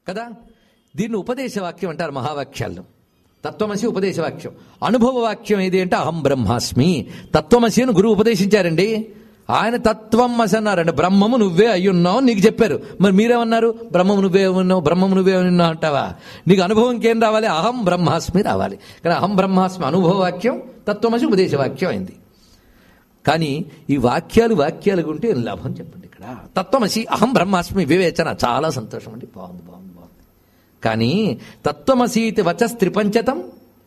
కదా దీన్ని ఉపదేశ వాక్యం అంటారు మహావాక్యాల్లో తత్వమసి ఉపదేశ వాక్యం అనుభవ వాక్యం ఏది అంటే అహం బ్రహ్మాస్మి తత్వమసి అని గురువు ఉపదేశించారండి ఆయన తత్వం అసి అన్నారండి బ్రహ్మము నువ్వే అయ్యున్నావు నీకు చెప్పారు మరి మీరేమన్నారు బ్రహ్మము నువ్వే ఉన్నావు బ్రహ్మము నువ్వే ఉన్నావు అంటావా నీకు అనుభవం ఇంకేం రావాలి అహం బ్రహ్మాస్మి రావాలి కానీ అహం బ్రహ్మాస్మి అనుభవ వాక్యం తత్వమసి ఉపదేశ వాక్యం అయింది కానీ ఈ వాక్యాలు వాక్యాలుగా ఉంటే ఏం లాభం చెప్పండి ఇక్కడ తత్వమసి అహం బ్రహ్మాస్మి వివేచన చాలా సంతోషం అండి బాగుంది బాగుంది బాగుంది కానీ తత్వమసీతి వచస్ త్రిపంచతం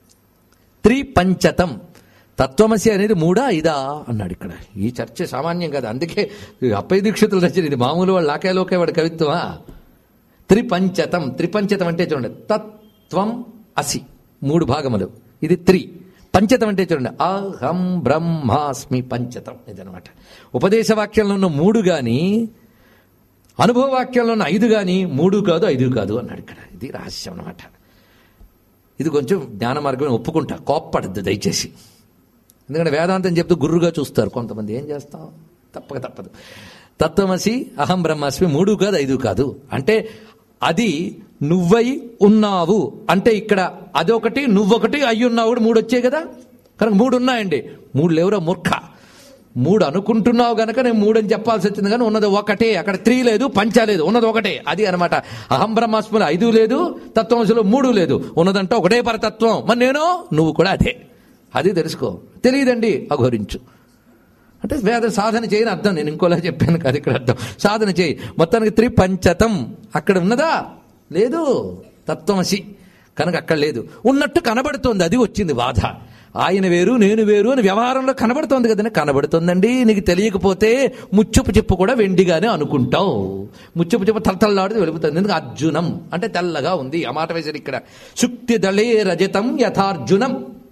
త్రిపంచతం తత్వమసి అనేది మూడా ఇదా అన్నాడు ఇక్కడ ఈ చర్చ సామాన్యం కదా అందుకే అప్పయ్య దీక్షితులు రచన ఇది మామూలు వాళ్ళు లాకాయలోకే వాడు కవిత్వమా త్రిపంచతం త్రిపంచతం అంటే చూడండి తత్వం అసి మూడు భాగములు ఇది త్రి పంచతం అంటే చూడండి అహం బ్రహ్మాస్మి పంచతం ఇదనమాట ఉపదేశ వాక్యంలో ఉన్న మూడు గాని అనుభవ వాక్యంలో ఉన్న ఐదు గాని మూడు కాదు ఐదు కాదు అన్నాడు ఇక్కడ ఇది రహస్యం అనమాట ఇది కొంచెం జ్ఞాన మార్గం ఒప్పుకుంటా కోప్పడద్దు దయచేసి ఎందుకంటే వేదాంతం చెప్తూ గుర్రుగా చూస్తారు కొంతమంది ఏం చేస్తాం తప్పక తప్పదు తత్వమసి అహం బ్రహ్మాస్మి మూడు కాదు ఐదు కాదు అంటే అది నువ్వై ఉన్నావు అంటే ఇక్కడ అదొకటి నువ్వొకటి అయి ఉన్నావు కూడా మూడు వచ్చాయి కదా కనుక మూడు ఉన్నాయండి మూడు లేవురా మూర్ఖ మూడు అనుకుంటున్నావు గనక నేను మూడు అని చెప్పాల్సి వచ్చింది కానీ ఉన్నది ఒకటే అక్కడ త్రీ లేదు పంచ లేదు ఉన్నది ఒకటే అది అనమాట అహం బ్రహ్మాస్ములు ఐదు లేదు తత్వమసులు మూడు లేదు ఉన్నదంటే ఒకటే పరతత్వం మరి నేను నువ్వు కూడా అదే అది తెలుసుకో తెలియదండి అఘోరించు అంటే వేద సాధన చేయని అర్థం నేను ఇంకోలా చెప్పాను కాదు ఇక్కడ అర్థం సాధన చేయి మొత్తానికి త్రిపంచతం అక్కడ ఉన్నదా లేదు తత్వమసి కనుక అక్కడ లేదు ఉన్నట్టు కనబడుతోంది అది వచ్చింది బాధ ఆయన వేరు నేను వేరు అని వ్యవహారంలో కనబడుతోంది కదండి కనబడుతోందండి నీకు తెలియకపోతే ముచ్చపు చెప్పు కూడా వెండిగానే అనుకుంటావు ముచ్చపు చెప్పు తలతల్లాడుతూ వెలుగుతుంది ఎందుకు అర్జునం అంటే తెల్లగా ఉంది ఆ మాట వేసారు ఇక్కడ శుక్తి దళే రజతం యథార్జునం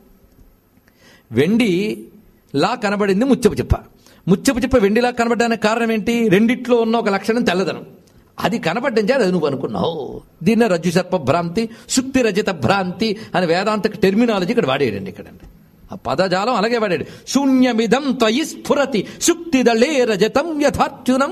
వెండి లా కనబడింది ముచ్చపు చెప్ప ముచ్చపు చెప్ప వెండిలా కనబడడానికి కారణం ఏంటి రెండిట్లో ఉన్న ఒక లక్షణం తెల్లదనం అది కనబడ్డం చేత అది నువ్వు అనుకున్నావు దీన్నే రజ్జు సర్ప భ్రాంతి సుక్తి రజత భ్రాంతి అని వేదాంత టెర్మినాలజీ ఇక్కడ వాడేయండి ఇక్కడ ఆ పదజాలం అలాగే వాడాడు శూన్యమిదం త్వయి స్ఫురతి సుక్తిదళే రజతం యథార్జునం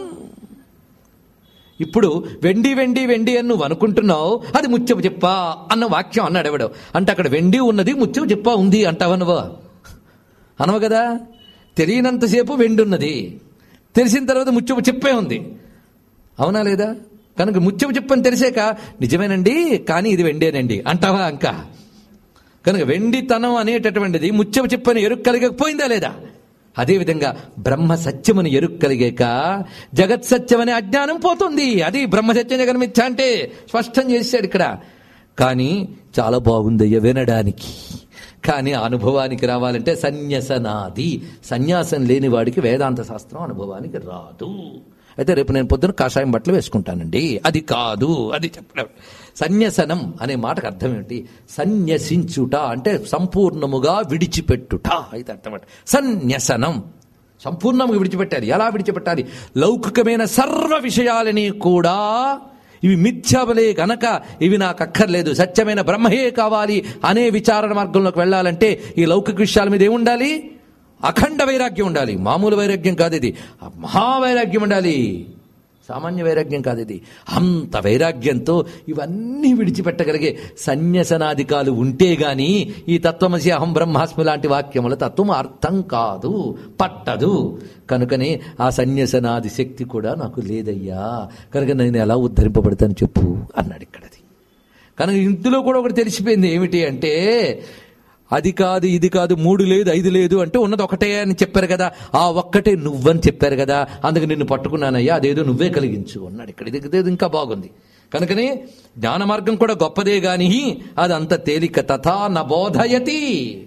ఇప్పుడు వెండి వెండి వెండి అని నువ్వు అనుకుంటున్నావు అది ముచ్చపు చెప్ప అన్న వాక్యం అన్నాడు ఎవడు అంటే అక్కడ వెండి ఉన్నది ముచ్చపు చెప్ప ఉంది అంటావా నువ్వు అనవు కదా తెలియనంతసేపు వెండి ఉన్నది తెలిసిన తర్వాత ముచ్చపు చెప్పే ఉంది అవునా లేదా కనుక ముచ్చపు చెప్పని తెలిసాక నిజమేనండి కానీ ఇది వెండేనండి అంటావా అంక కనుక వెండితనం అనేటటువంటిది ముచ్చపు చెప్పని ఎరుకు కలిగకపోయిందా లేదా అదేవిధంగా బ్రహ్మ సత్యమని ఎరుకు కలిగాక జగత్ సత్యమనే అజ్ఞానం పోతుంది అది బ్రహ్మ సత్యం జగన్మిథ్య అంటే స్పష్టం చేశాడు ఇక్కడ కానీ చాలా బాగుందయ్య వినడానికి కానీ అనుభవానికి రావాలంటే సన్యసనాది సన్యాసం లేని వాడికి వేదాంత శాస్త్రం అనుభవానికి రాదు అయితే రేపు నేను పొద్దున కాషాయం బట్టలు వేసుకుంటానండి అది కాదు అది చెప్పడం సన్యసనం అనే మాటకు అర్థం ఏంటి సన్యసించుట అంటే సంపూర్ణముగా విడిచిపెట్టుట అయితే అర్థం సన్యసనం సంపూర్ణంగా విడిచిపెట్టాలి ఎలా విడిచిపెట్టాలి లౌకికమైన సర్వ విషయాలని కూడా ఇవి మిథ్యాబలే గనక ఇవి నాకు అక్కర్లేదు సత్యమైన బ్రహ్మయే కావాలి అనే విచారణ మార్గంలోకి వెళ్ళాలంటే ఈ లౌకిక విషయాల మీద ఏముండాలి అఖండ వైరాగ్యం ఉండాలి మామూలు వైరాగ్యం కాదు ఇది మహావైరాగ్యం ఉండాలి సామాన్య వైరాగ్యం కాదు ఇది అంత వైరాగ్యంతో ఇవన్నీ విడిచిపెట్టగలిగే సన్యసనాధికాలు ఉంటే గాని ఈ తత్వమసి అహం బ్రహ్మాస్మి లాంటి వాక్యముల తత్వం అర్థం కాదు పట్టదు కనుకనే ఆ సన్యసనాది శక్తి కూడా నాకు లేదయ్యా కనుక నేను ఎలా ఉద్ధరింపబడతాను చెప్పు అన్నాడు ఇక్కడది కనుక ఇందులో కూడా ఒకటి తెలిసిపోయింది ఏమిటి అంటే అది కాదు ఇది కాదు మూడు లేదు ఐదు లేదు అంటే ఉన్నది ఒకటే అని చెప్పారు కదా ఆ ఒక్కటే నువ్వని చెప్పారు కదా అందుకు నిన్ను పట్టుకున్నానయ్యా అదేదో నువ్వే కలిగించు అన్నాడు ఇక్కడ ఇది ఇదేదో ఇంకా బాగుంది కనుకనే జ్ఞాన మార్గం కూడా గొప్పదే గాని అది అంత తేలిక తథా నబోధయతి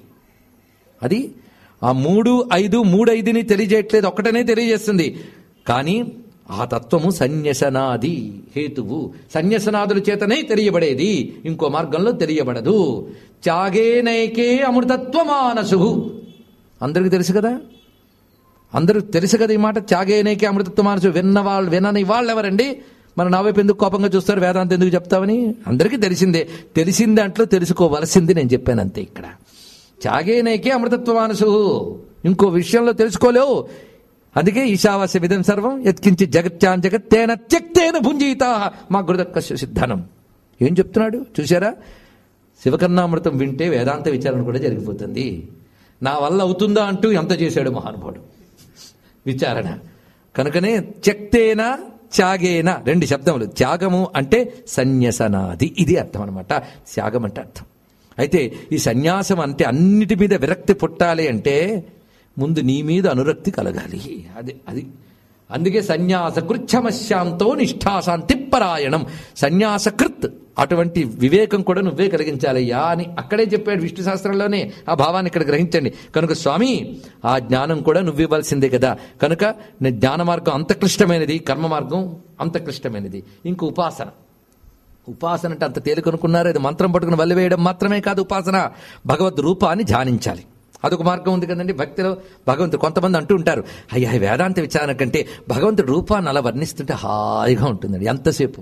అది ఆ మూడు ఐదు మూడు ఐదుని తెలియజేయట్లేదు ఒక్కటనే తెలియజేస్తుంది కానీ ఆ తత్వము సన్యసనాది హేతువు సన్యసనాదుల చేతనే తెలియబడేది ఇంకో మార్గంలో తెలియబడదు త్యాగేనైకే అమృతత్వమానసు అందరికి తెలుసు కదా అందరూ తెలుసు కదా ఈ మాట త్యాగేనైకే అమృతత్వమానసు విన్న వాళ్ళు వినని వాళ్ళు ఎవరండి మన నా వైపు ఎందుకు కోపంగా చూస్తారు వేదాంతం ఎందుకు చెప్తామని అందరికీ తెలిసిందే తెలిసిన దాంట్లో తెలుసుకోవలసింది నేను చెప్పాను అంతే ఇక్కడ త్యాగేనైకే అమృతత్వమానసు ఇంకో విషయంలో తెలుసుకోలేవు అందుకే ఈశావాస్య విధం సర్వం ఎత్కించి జగత్యాన్ జగత్తేన త్యక్తేన భుంజీత మా గురుదక్క సిద్ధనం ఏం చెప్తున్నాడు చూసారా శివకర్ణామృతం వింటే వేదాంత విచారణ కూడా జరిగిపోతుంది నా వల్ల అవుతుందా అంటూ ఎంత చేశాడు మహానుభావుడు విచారణ కనుకనే త్యక్తేన త్యాగేన రెండు శబ్దములు త్యాగము అంటే సన్యసనాది ఇది అర్థం అనమాట త్యాగం అంటే అర్థం అయితే ఈ సన్యాసం అంటే అన్నిటి మీద విరక్తి పుట్టాలి అంటే ముందు నీ మీద అనురక్తి కలగాలి అది అది అందుకే సన్యాస కృచ్ఛమశాంతో నిష్ఠాశాంతి పరాయణం సన్యాసకృత్ అటువంటి వివేకం కూడా నువ్వే కలిగించాలయ్యా అని అక్కడే చెప్పాడు విష్ణు శాస్త్రంలోనే ఆ భావాన్ని ఇక్కడ గ్రహించండి కనుక స్వామి ఆ జ్ఞానం కూడా నువ్వు ఇవ్వాల్సిందే కదా కనుక నీ జ్ఞాన మార్గం అంత క్లిష్టమైనది కర్మ మార్గం అంత క్లిష్టమైనది ఇంక ఉపాసన ఉపాసన అంటే అంత తేలికనుకున్నారు అది మంత్రం పట్టుకుని వల్లి వేయడం మాత్రమే కాదు ఉపాసన భగవద్ రూపాన్ని ధ్యానించాలి అదొక మార్గం ఉంది కదండి భక్తిలో భగవంతుడు కొంతమంది అంటూ ఉంటారు అయ్యా ఈ వేదాంత విచారణ కంటే భగవంతుడు రూపాన్ని అలా వర్ణిస్తుంటే హాయిగా ఉంటుందండి ఎంతసేపు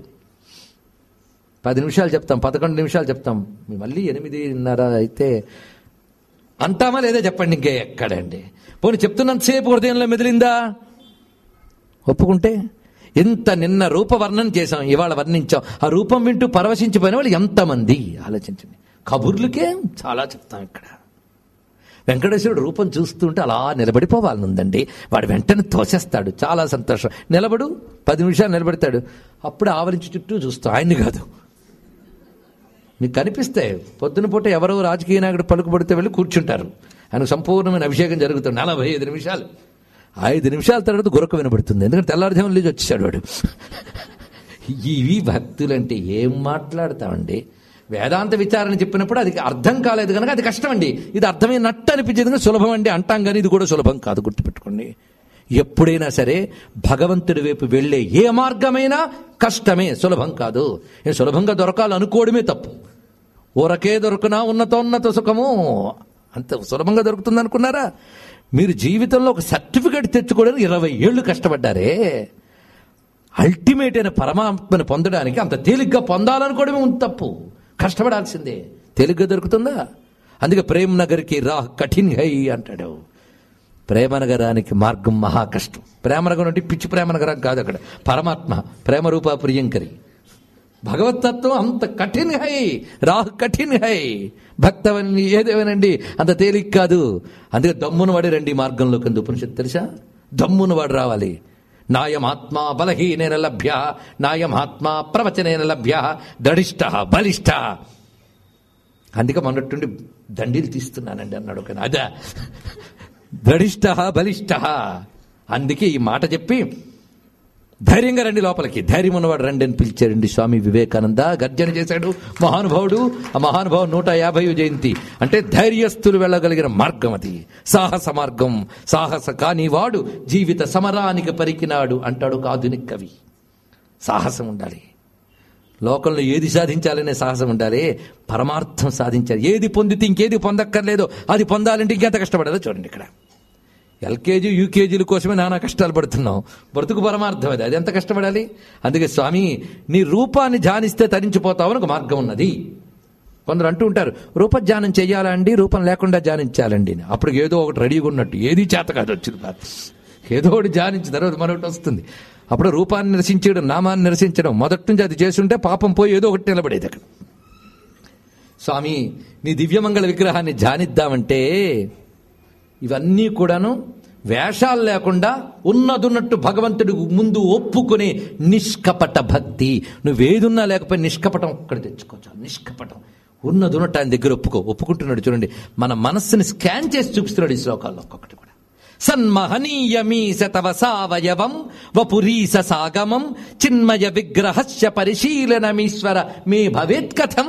పది నిమిషాలు చెప్తాం పదకొండు నిమిషాలు చెప్తాం మళ్ళీ ఎనిమిదిన్నర అయితే అంటామా లేదా చెప్పండి ఇంకే ఎక్కడండి పోనీ చెప్తున్నంతసేపు హృదయంలో మెదిలిందా ఒప్పుకుంటే ఎంత నిన్న రూపవర్ణన చేశాం ఇవాళ వర్ణించాం ఆ రూపం వింటూ పరవశించిపోయిన వాళ్ళు ఎంతమంది ఆలోచించండి కబుర్లకే చాలా చెప్తాం ఇక్కడ వెంకటేశ్వరుడు రూపం చూస్తుంటే అలా నిలబడిపోవాలనుందండి వాడు వెంటనే తోసేస్తాడు చాలా సంతోషం నిలబడు పది నిమిషాలు నిలబెడతాడు అప్పుడు ఆవరించి చుట్టూ చూస్తాం ఆయన్ని కాదు మీకు కనిపిస్తాయి పొద్దున పూట ఎవరో రాజకీయ నాయకుడు పలుకుబడితే వెళ్ళి కూర్చుంటారు ఆయనకు సంపూర్ణమైన అభిషేకం జరుగుతుంది నలభై ఐదు నిమిషాలు ఐదు నిమిషాల తర్వాత గురక వినబడుతుంది ఎందుకంటే తెల్లారుజామున లేచి వచ్చేసాడు వాడు ఇవి భక్తులంటే ఏం మాట్లాడతామండి వేదాంత విచారణ చెప్పినప్పుడు అది అర్థం కాలేదు కనుక అది కష్టం అండి ఇది అర్థమైనట్టు అనిపించేది కనుక సులభం అండి అంటాం కానీ ఇది కూడా సులభం కాదు గుర్తుపెట్టుకోండి ఎప్పుడైనా సరే భగవంతుడి వైపు వెళ్ళే ఏ మార్గమైనా కష్టమే సులభం కాదు ఏ సులభంగా దొరకాలనుకోవడమే తప్పు ఊరకే దొరుకునా ఉన్నతోన్నత సుఖము అంత సులభంగా దొరుకుతుంది అనుకున్నారా మీరు జీవితంలో ఒక సర్టిఫికేట్ తెచ్చుకోవడానికి ఇరవై ఏళ్ళు కష్టపడ్డారే అల్టిమేట్ అయిన పరమాత్మను పొందడానికి అంత తేలిగ్గా పొందాలనుకోవడమే ఉంది తప్పు కష్టపడాల్సిందే తేలిగ్గా దొరుకుతుందా అందుకే ప్రేమ్ నగర్కి రా కఠిన్ హై అంటాడు ప్రేమనగరానికి మార్గం మహా కష్టం ప్రేమనగరం అంటే పిచ్చి ప్రేమనగరం కాదు అక్కడ పరమాత్మ ప్రేమ రూప ప్రియంకరి భగవతత్వం అంత కఠిన్ హై రాహు కఠిన్ హై భక్తవని ఏదేవనండి అంత తేలిక కాదు అందుకే దమ్మును వాడి రండి ఈ మార్గంలో కింద ఉపనిషత్తు తెలుసా దమ్మును వాడు రావాలి నాయమాత్మా బలహీనేన లభ్య నాయమాత్మా ప్రవచనేన లభ్య దడిష్ట బలిష్ట అందుకే మొన్నట్టుండి దండీలు తీస్తున్నానండి అన్నాడు ఒక అదా దడిష్ట బలిష్ట అందుకే ఈ మాట చెప్పి ధైర్యంగా రండి లోపలికి ధైర్యం ఉన్నవాడు రండి అని పిలిచారండి స్వామి వివేకానంద గర్జన చేశాడు మహానుభావుడు ఆ మహానుభావుడు నూట యాభై జయంతి అంటే ధైర్యస్తులు వెళ్ళగలిగిన మార్గం అది సాహస మార్గం సాహస కాని వాడు జీవిత సమరానికి పరికినాడు అంటాడు ఒక ఆధునిక కవి సాహసం ఉండాలి లోకంలో ఏది సాధించాలనే సాహసం ఉండాలి పరమార్థం సాధించాలి ఏది పొందితే ఇంకేది పొందక్కర్లేదో అది పొందాలంటే ఇంకెంత కష్టపడాలో చూడండి ఇక్కడ ఎల్కేజీ యూకేజీల కోసమే నానా కష్టాలు పడుతున్నాం బ్రతుకు పరమార్థం అది అది ఎంత కష్టపడాలి అందుకే స్వామి నీ రూపాన్ని ధ్యానిస్తే తరించిపోతావని ఒక మార్గం ఉన్నది కొందరు అంటూ ఉంటారు రూప ధ్యానం చెయ్యాలండి రూపం లేకుండా ధ్యానించాలండి అని. అప్పుడు ఏదో ఒకటి రెడీగా ఉన్నట్టు ఏది చేత కాదు వచ్చింది కాదు ఏదో ఒకటి ధ్యానించిన తర్వాత మరొకటి వస్తుంది అప్పుడు రూపాన్ని నిరసించడం నామాన్ని నిరసించడం మొదటి నుంచి అది చేస్తుంటే పాపం పోయి ఏదో ఒకటి నిలబడేది అక్కడ స్వామి నీ దివ్యమంగళ విగ్రహాన్ని ధ్యానిద్దామంటే ఇవన్నీ కూడాను వేషాలు లేకుండా ఉన్నదున్నట్టు భగవంతుడి ముందు ఒప్పుకునే నిష్కపట భక్తి నువ్వేదున్నా లేకపోతే నిష్కపటం ఒక్కటి తెచ్చుకోవచ్చు నిష్కపటం ఉన్నదున్నట్టు ఆయన దగ్గర ఒప్పుకో ఒప్పుకుంటున్నాడు చూడండి మన మనస్సుని స్కాన్ చేసి చూపిస్తున్నాడు ఈ శ్లోకాల్లో ఒక్కొక్కటి కూడా సన్మహనీయమీశ తవ సావయవం వపురీస సాగమం చిన్మయ విగ్రహస్య పరిశీలనమీశ్వర మే భవేత్ కథం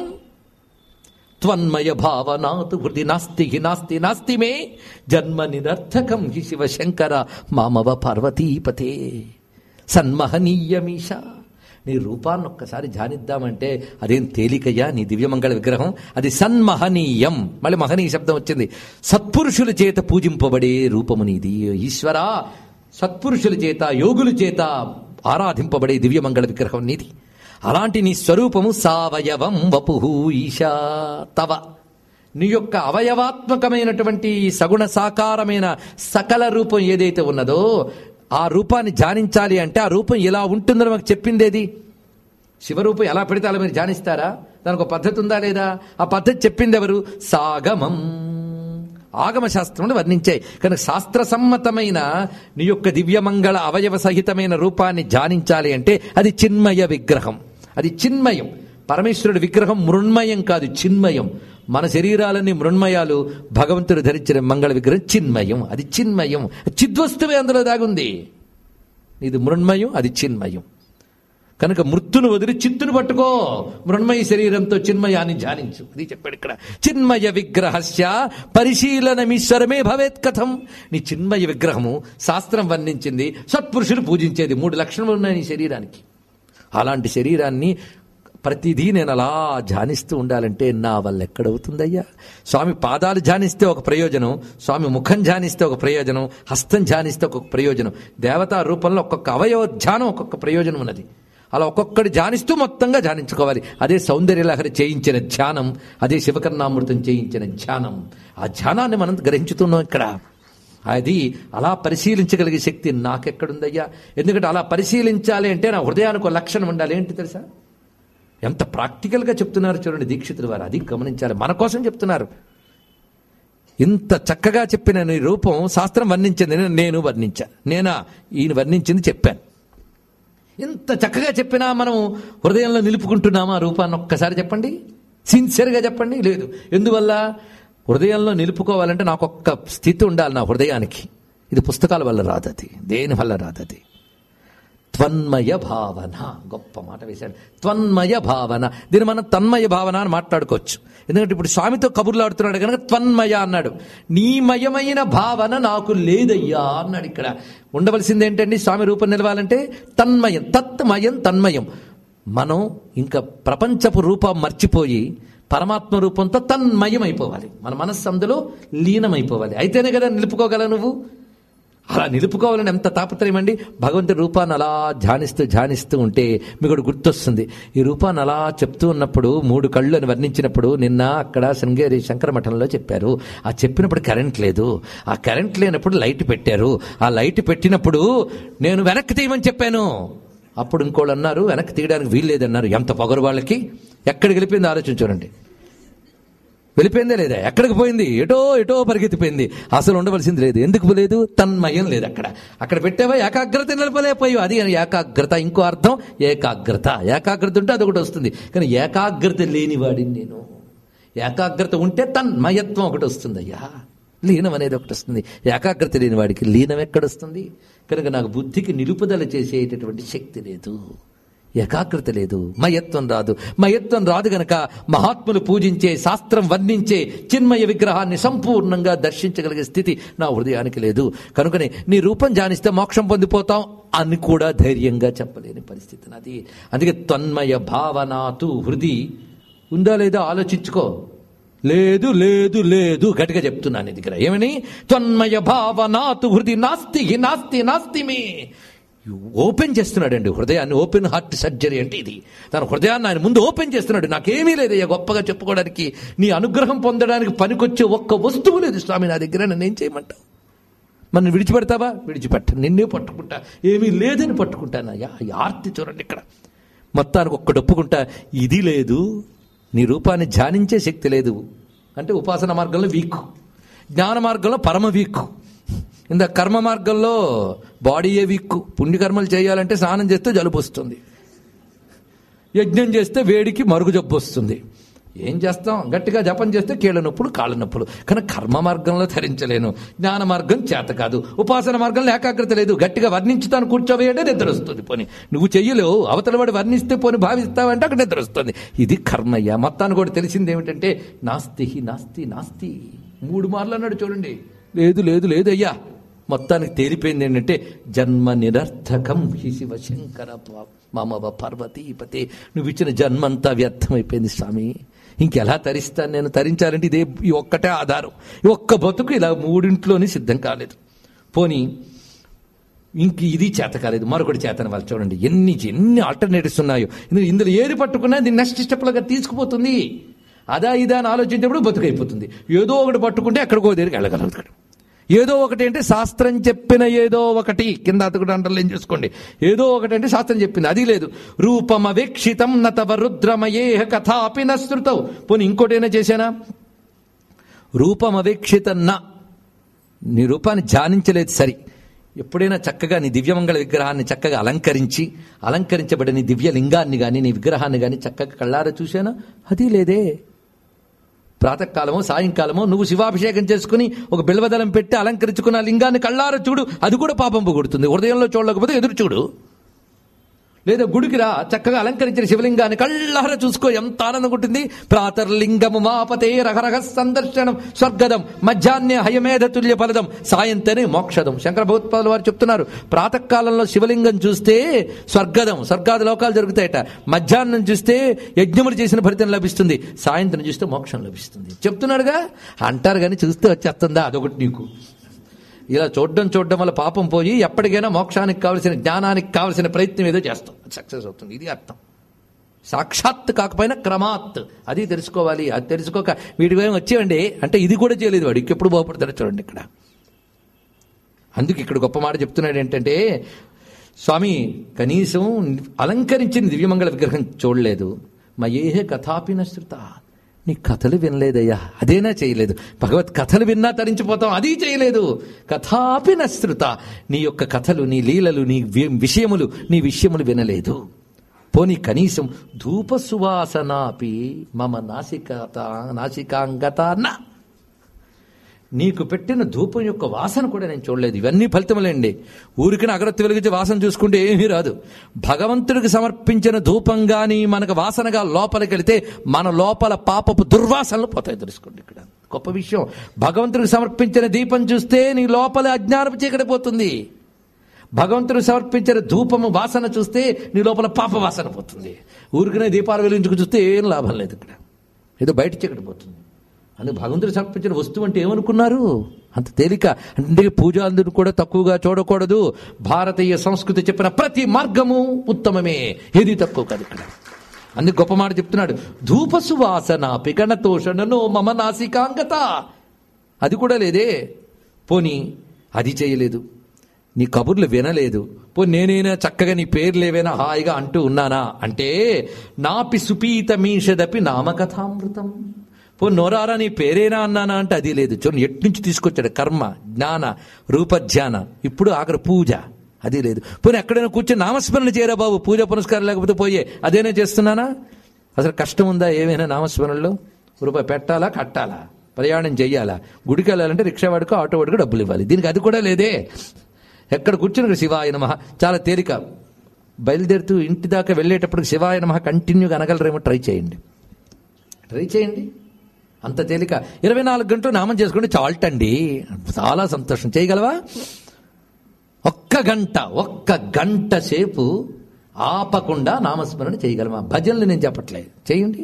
త్వన్మయ భావనాతు హృది నాస్తి హి నాస్తి నాస్తి మే జన్మ నిరర్థకం హి శివశంకర మామవ పార్వతీపతే సన్మహనీయమీష నీ రూపాన్ని ఒక్కసారి ధ్యానిద్దామంటే అదేం తేలికయ్యా నీ దివ్యమంగళ విగ్రహం అది సన్మహనీయం మళ్ళీ మహనీయ శబ్దం వచ్చింది సత్పురుషుల చేత పూజింపబడే రూపము నీది ఈశ్వరా సత్పురుషుల చేత యోగుల చేత ఆరాధింపబడే దివ్యమంగళ విగ్రహం నీది అలాంటి నీ స్వరూపము సావయవం వపుహు ఈశా తవ నీ యొక్క అవయవాత్మకమైనటువంటి ఈ సగుణ సాకారమైన సకల రూపం ఏదైతే ఉన్నదో ఆ రూపాన్ని ధ్యానించాలి అంటే ఆ రూపం ఎలా ఉంటుందో మాకు చెప్పిందేది శివరూపం ఎలా పెడితే అలా మీరు ధ్యానిస్తారా దానికి ఒక పద్ధతి ఉందా లేదా ఆ పద్ధతి చెప్పింది ఎవరు సాగమం ఆగమ శాస్త్రములు వర్ణించాయి కనుక శాస్త్ర సమ్మతమైన నీ యొక్క దివ్యమంగళ అవయవ సహితమైన రూపాన్ని ధ్యానించాలి అంటే అది చిన్మయ విగ్రహం అది చిన్మయం పరమేశ్వరుడి విగ్రహం మృణ్మయం కాదు చిన్మయం మన శరీరాలన్నీ మృణ్మయాలు భగవంతుడు ధరించిన మంగళ విగ్రహం చిన్మయం అది చిన్మయం చిద్వస్తువే అందులో దాగుంది ఇది మృణ్మయం అది చిన్మయం కనుక మృత్యును వదిలి చిత్తును పట్టుకో మృణ్మయ శరీరంతో చిన్మయాన్ని ధ్యానించు అది చెప్పాడు ఇక్కడ చిన్మయ విగ్రహస్య పరిశీలనమీశ్వరమే భవేత్ కథం నీ చిన్మయ విగ్రహము శాస్త్రం వర్ణించింది సత్పురుషులు పూజించేది మూడు లక్షణములు ఉన్నాయి నీ శరీరానికి అలాంటి శరీరాన్ని ప్రతిదీ నేను అలా ధ్యానిస్తూ ఉండాలంటే నా వల్ల ఎక్కడవుతుందయ్యా స్వామి పాదాలు ధ్యానిస్తే ఒక ప్రయోజనం స్వామి ముఖం ధ్యానిస్తే ఒక ప్రయోజనం హస్తం ధ్యానిస్తే ఒక్కొక్క ప్రయోజనం దేవతా రూపంలో ఒక్కొక్క అవయవ ధ్యానం ఒక్కొక్క ప్రయోజనం ఉన్నది అలా ఒక్కొక్కటి ధ్యానిస్తూ మొత్తంగా ధ్యానించుకోవాలి అదే సౌందర్యలహరి చేయించిన ధ్యానం అదే శివకర్ణామృతం చేయించిన ధ్యానం ఆ ధ్యానాన్ని మనం గ్రహించుతున్నాం ఇక్కడ అది అలా పరిశీలించగలిగే శక్తి నాకెక్కడుందయ్యా ఎందుకంటే అలా పరిశీలించాలి అంటే నా హృదయానికి ఒక లక్షణం ఉండాలి ఏంటి తెలుసా ఎంత ప్రాక్టికల్గా చెప్తున్నారు చూడండి దీక్షితుల వారు అది గమనించాలి మన కోసం చెప్తున్నారు ఇంత చక్కగా చెప్పిన నీ రూపం శాస్త్రం వర్ణించింది నేను- నేను వర్ణించాను నేనా ఈయన వర్ణించింది చెప్పాను ఇంత చక్కగా చెప్పినా మనం హృదయంలో నిలుపుకుంటున్నామా ఆ రూపాన్ని ఒక్కసారి చెప్పండి సిన్సియర్గా చెప్పండి లేదు ఎందువల్ల హృదయంలో నిలుపుకోవాలంటే నాకు ఒక్క స్థితి ఉండాలి నా హృదయానికి ఇది పుస్తకాల వల్ల రాదది దేని వల్ల రాదది త్వన్మయ భావన గొప్ప మాట వేశాడు త్వన్మయ భావన దీన్ని మనం తన్మయ భావన అని మాట్లాడుకోవచ్చు ఎందుకంటే ఇప్పుడు స్వామితో కబుర్లు ఆడుతున్నాడు కనుక త్వన్మయ అన్నాడు నీమయమైన భావన నాకు లేదయ్యా అన్నాడు ఇక్కడ ఉండవలసింది ఏంటండి స్వామి రూపం నిలవాలంటే తన్మయం తత్మయం తన్మయం మనం ఇంకా ప్రపంచపు రూపం మర్చిపోయి పరమాత్మ రూపంతో తన్మయం అయిపోవాలి మన మనస్సు అందులో లీనమైపోవాలి అయితేనే కదా నిలుపుకోగల నువ్వు అలా నిలుపుకోవాలని ఎంత తాపత్రయం అండి భగవంతుడి రూపాన్ని అలా ధ్యానిస్తూ ధ్యానిస్తూ ఉంటే మీకు ఒకటి గుర్తొస్తుంది ఈ రూపాన్ని అలా చెప్తూ ఉన్నప్పుడు మూడు కళ్ళు అని వర్ణించినప్పుడు నిన్న అక్కడ శృంగేరి శంకర మఠంలో చెప్పారు ఆ చెప్పినప్పుడు కరెంట్ లేదు ఆ కరెంట్ లేనప్పుడు లైట్ పెట్టారు ఆ లైట్ పెట్టినప్పుడు నేను వెనక్కి తీయమని చెప్పాను అప్పుడు ఇంకోళ్ళు అన్నారు వెనక్కి తీయడానికి వీలు లేదన్నారు ఎంత పొగరు వాళ్ళకి ఎక్కడికి వెళ్ళిపోయింది ఆలోచన చూడండి వెళ్ళిపోయిందే లేదా ఎక్కడికి పోయింది ఎటో ఎటో పరిగెత్తిపోయింది అసలు ఉండవలసింది లేదు ఎందుకు లేదు తన్మయం లేదు అక్కడ అక్కడ పెట్టావా ఏకాగ్రత నిలపలేకపోయావు అది ఏకాగ్రత ఇంకో అర్థం ఏకాగ్రత ఏకాగ్రత ఉంటే అదొకటి వస్తుంది కానీ ఏకాగ్రత లేనివాడిని నేను ఏకాగ్రత ఉంటే తన్మయత్వం ఒకటి వస్తుంది అయ్యా లీనం అనేది ఒకటి వస్తుంది ఏకాగ్రత లేని వాడికి లీనం ఎక్కడొస్తుంది కనుక నాకు బుద్ధికి నిలుపుదల చేసేటటువంటి శక్తి లేదు ఏకాగ్రత లేదు మయత్వం రాదు మయత్వం రాదు గనక మహాత్ములు పూజించే శాస్త్రం వర్ణించే చిన్మయ విగ్రహాన్ని సంపూర్ణంగా దర్శించగలిగే స్థితి నా హృదయానికి లేదు కనుకనే నీ రూపం జానిస్తే మోక్షం పొందిపోతాం అని కూడా ధైర్యంగా చెప్పలేని పరిస్థితి నాది అందుకే తన్మయ భావనాతు హృది ఉందా లేదా ఆలోచించుకో లేదు లేదు లేదు గట్టిగా చెప్తున్నాను ఇది దగ్గర ఏమని త్వన్మయ భావనాతు హృది నాస్తి హి నాస్తి నాస్తి మే ఓపెన్ చేస్తున్నాడండి హృదయాన్ని ఓపెన్ హార్ట్ సర్జరీ అంటే ఇది తన హృదయాన్ని ఆయన ముందు ఓపెన్ చేస్తున్నాడు నాకేమీ లేదయ్యా గొప్పగా చెప్పుకోవడానికి నీ అనుగ్రహం పొందడానికి పనికొచ్చే ఒక్క వస్తువు లేదు స్వామి నా దగ్గర నన్ను ఏం చేయమంటావు మనం విడిచిపెడతావా విడిచిపెట్ట నిన్నే పట్టుకుంటా ఏమీ లేదని పట్టుకుంటానయ్యా ఈ ఆర్తి చూడండి ఇక్కడ మొత్తానికి ఒక్కటి ఒప్పుకుంటా ఇది లేదు నీ రూపాన్ని ధ్యానించే శక్తి లేదు అంటే ఉపాసన మార్గంలో వీక్ జ్ఞాన మార్గంలో పరమ వీక్ ఇంత కర్మ మార్గంలో బాడీయే వీక్ పుణ్యకర్మలు చేయాలంటే స్నానం చేస్తే జలుబు వస్తుంది యజ్ఞం చేస్తే వేడికి మరుగు జబ్బు వస్తుంది ఏం చేస్తాం గట్టిగా జపం చేస్తే కీళ్ళ నొప్పులు కాళ్ళ నొప్పులు కానీ కర్మ మార్గంలో ధరించలేను జ్ఞాన మార్గం చేత కాదు ఉపాసన మార్గంలో ఏకాగ్రత లేదు గట్టిగా వర్ణించుతాను కూర్చోవేయంటే నిద్ర వస్తుంది పోని నువ్వు చెయ్యలేవు అవతల వాడు వర్ణిస్తే పోని భావిస్తావంటే అక్కడ నిద్ర వస్తుంది ఇది కర్మయ్య మొత్తాన్ని కూడా తెలిసింది ఏమిటంటే నాస్తి నాస్తి నాస్తి మూడు మార్లు అన్నాడు చూడండి లేదు లేదు లేదు అయ్యా మొత్తానికి తేలిపోయింది ఏంటంటే జన్మ నిరర్థకం హి శివశంకర ప- మమవ పార్వతీపతే నువ్వు ఇచ్చిన జన్మంతా వ్యర్థమైపోయింది స్వామి ఇంకెలా తరిస్తాను నేను తరించాలంటే ఇదే ఈ ఒక్కటే ఆధారం ఈ ఒక్క బతుకు ఇలా మూడింట్లోని సిద్ధం కాలేదు పోనీ ఇంక ఇది చేత కాలేదు మరొకటి చేతన వాళ్ళు చూడండి ఎన్ని ఎన్ని ఆల్టర్నేటివ్స్ ఉన్నాయో ఇందులో ఇందులో ఏది పట్టుకున్నా దీన్ని నెక్స్ట్ స్టెప్లుగా తీసుకుపోతుంది అదా ఇదా అని ఆలోచించేప్పుడు బతుకైపోతుంది ఏదో ఒకటి పట్టుకుంటే ఎక్కడికో దగ్గరికి వెళ్ళగలుగుతాడు ఏదో ఒకటి అంటే శాస్త్రం చెప్పిన ఏదో ఒకటి కింద అతకుడు అంటారు ఏం చేసుకోండి ఏదో ఒకటి అంటే శాస్త్రం చెప్పింది అది లేదు రూపమవేక్షితం నతవ రుద్రమయేహ కథాపి నశ్రుతవు పోనీ ఇంకోటైనా చేశానా రూపమవేక్షితం నా నీ రూపాన్ని ధ్యానించలేదు సరి ఎప్పుడైనా చక్కగా నీ దివ్యమంగళ విగ్రహాన్ని చక్కగా అలంకరించి అలంకరించబడిన నీ దివ్య లింగాన్ని కానీ నీ విగ్రహాన్ని కానీ చక్కగా కళ్ళారా చూశానా అది లేదే ప్రాతకాలమో సాయంకాలమో నువ్వు శివాభిషేకం చేసుకుని ఒక బిల్వదలం పెట్టి అలంకరించుకున్న ఆ లింగాన్ని కళ్ళారా చూడు అది కూడా పాపం పొగుడుతుంది హృదయంలో చూడలేకపోతే ఎదురు చూడు లేదా గుడికి రా చక్కగా అలంకరించిన శివలింగాన్ని కళ్ళార చూసుకో ఎంత ఆనందం ఉంటుంది ప్రాతర్లింగము మాపతే రహరహ సందర్శనం స్వర్గదం మధ్యాహ్న హయమేధ తుల్య ఫలదం సాయంతనే మోక్షదం శంకర భగవత్పాదులు వారు చెప్తున్నారు ప్రాతకాలంలో శివలింగం చూస్తే స్వర్గదం స్వర్గాది లోకాలు జరుగుతాయట మధ్యాహ్నం చూస్తే యజ్ఞములు చేసిన ఫలితం లభిస్తుంది సాయంత్రం చూస్తే మోక్షం లభిస్తుంది చెప్తున్నాడుగా అంటారు కానీ చూస్తే వచ్చేస్తుందా అదొకటి నీకు ఇలా చూడడం చూడడం వల్ల పాపం పోయి ఎప్పటికైనా మోక్షానికి కావలసిన జ్ఞానానికి కావలసిన ప్రయత్నం ఏదో చేస్తాం సక్సెస్ అవుతుంది ఇది అర్థం సాక్షాత్ కాకపోయినా క్రమాత్ అది తెలుసుకోవాలి అది తెలుసుకోక వీడికి ఏం వచ్చేవండి అంటే ఇది కూడా చేయలేదు వాడు ఇంకెప్పుడు బాగుపడతాడో చూడండి ఇక్కడ అందుకు ఇక్కడ గొప్ప మాట చెప్తున్నాడు ఏంటంటే స్వామి కనీసం అలంకరించిన దివ్యమంగళ విగ్రహం చూడలేదు మయేహే కథాపిన శృత నీ కథలు వినలేదయ్యా అదేనా చేయలేదు భగవత్ కథలు విన్నా తరించిపోతాం అది చేయలేదు కథాపి నశ్రుత నీ యొక్క కథలు నీ లీలలు నీ వి- విషయములు నీ విషయములు వినలేదు పోనీ కనీసం ధూప సువాసనాపి మమ నాసికత నాసికాంగత నా నీకు పెట్టిన ధూపం యొక్క వాసన కూడా నేను చూడలేదు ఇవన్నీ ఫలితములేండి ఊరికి అగరత్తి వెలిగించి వాసన చూసుకుంటే ఏమీ రాదు భగవంతుడికి సమర్పించిన ధూపం గాని మనకు వాసనగా లోపలికి వెళితే మన లోపల పాపపు దుర్వాసనలు పోతాయి తెలుసుకోండి ఇక్కడ గొప్ప విషయం భగవంతుడికి సమర్పించిన దీపం చూస్తే నీ లోపల అజ్ఞానపు చీకటి పోతుంది భగవంతుడు సమర్పించిన ధూపము వాసన చూస్తే నీ లోపల పాప వాసన పోతుంది ఊరికనే దీపాలు వెలిగించుకు చూస్తే ఏం లాభం లేదు ఇక్కడ ఏదో బయట చీకటి పోతుంది అందుకు భగవంతుడు సమర్పించిన వస్తువు అంటే ఏమనుకున్నారు అంత తేలిక అంటే పూజాందుని కూడా తక్కువగా చూడకూడదు భారతీయ సంస్కృతి చెప్పిన ప్రతి మార్గము ఉత్తమమే ఏది తక్కువ కాదు ఇక్కడ అందుకు గొప్ప మాట చెప్తున్నాడు ధూప సువాసన పికణ తోషణనో మమ నాసికాంగత అది కూడా లేదే పోని అది చేయలేదు నీ కబుర్లు వినలేదు పో నేనైనా చక్కగా నీ పేర్లు ఏవైనా హాయిగా అంటూ ఉన్నానా అంటే నాపి సుపీత మీషదపి నామకథామృతం పో నోరారా నీ పేరేనా అన్నానా అంటే అది లేదు చూడండి ఎట్నుంచి తీసుకొచ్చాడు కర్మ జ్ఞాన రూపధ్యాన ఇప్పుడు ఆఖరి పూజ అది లేదు పోనీ ఎక్కడైనా కూర్చొని నామస్మరణ చేయరా బాబు పూజ పునస్కారం లేకపోతే పోయే అదేనా చేస్తున్నానా అసలు కష్టం ఉందా ఏమైనా నామస్మరణలో రూపాయి పెట్టాలా కట్టాలా ప్రయాణం చెయ్యాలా గుడికి వెళ్ళాలంటే రిక్షా వాడికో ఆటో వాడికో డబ్బులు ఇవ్వాలి దీనికి అది కూడా లేదే ఎక్కడ కూర్చుని శివాయ నమ చాలా తేలిక బయలుదేరుతూ ఇంటి దాకా వెళ్ళేటప్పుడు శివాయ నమ కంటిన్యూగా అనగలరేమో ట్రై చేయండి ట్రై చేయండి అంత తేలిక ఇరవై నాలుగు గంటలు నామం చేసుకుంటే చాల్టండి చాలా సంతోషం చేయగలవా ఒక్క గంట ఒక్క గంట సేపు ఆపకుండా నామస్మరణ చేయగలమా భజనలు నేను చెప్పట్లేదు చేయండి